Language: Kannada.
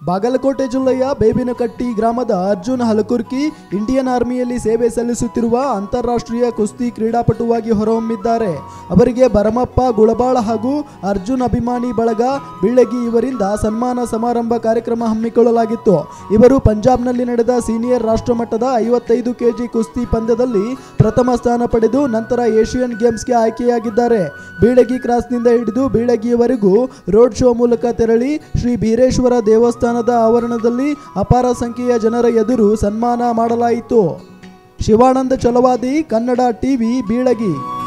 ಬಾಗಲಕೋಟೆ ಜಿಲ್ಲೆಯ ಬೇಬಿನಕಟ್ಟಿ ಗ್ರಾಮದ ಅರ್ಜುನ್ ಹಲಕುರ್ಕಿ ಇಂಡಿಯನ್ ಆರ್ಮಿಯಲ್ಲಿ ಸೇವೆ ಸಲ್ಲಿಸುತ್ತಿರುವ ಅಂತಾರಾಷ್ಟ್ರೀಯ ಕುಸ್ತಿ ಕ್ರೀಡಾಪಟುವಾಗಿ ಹೊರಹೊಮ್ಮಿದ್ದಾರೆ ಅವರಿಗೆ ಭರಮಪ್ಪ ಗುಳಬಾಳ ಹಾಗೂ ಅರ್ಜುನ್ ಅಭಿಮಾನಿ ಬಳಗ ಬೀಳಗಿ ಇವರಿಂದ ಸನ್ಮಾನ ಸಮಾರಂಭ ಕಾರ್ಯಕ್ರಮ ಹಮ್ಮಿಕೊಳ್ಳಲಾಗಿತ್ತು ಇವರು ಪಂಜಾಬ್ನಲ್ಲಿ ನಡೆದ ಸೀನಿಯರ್ ರಾಷ್ಟ್ರಮಟ್ಟದ ಐವತ್ತೈದು ಕೆಜಿ ಕುಸ್ತಿ ಪಂದ್ಯದಲ್ಲಿ ಪ್ರಥಮ ಸ್ಥಾನ ಪಡೆದು ನಂತರ ಏಷ್ಯನ್ ಗೇಮ್ಸ್ಗೆ ಆಯ್ಕೆಯಾಗಿದ್ದಾರೆ ಬೀಳಗಿ ಕ್ರಾಸ್ನಿಂದ ಹಿಡಿದು ಬೀಳಗಿಯವರೆಗೂ ರೋಡ್ ಶೋ ಮೂಲಕ ತೆರಳಿ ಶ್ರೀ ಬೀರೇಶ್ವರ ದೇವಸ್ಥಾನದ ಆವರಣದಲ್ಲಿ ಅಪಾರ ಸಂಖ್ಯೆಯ ಜನರ ಎದುರು ಸನ್ಮಾನ ಮಾಡಲಾಯಿತು ಶಿವಾನಂದ ಚಲವಾದಿ ಕನ್ನಡ ಟಿವಿ ಬೀಳಗಿ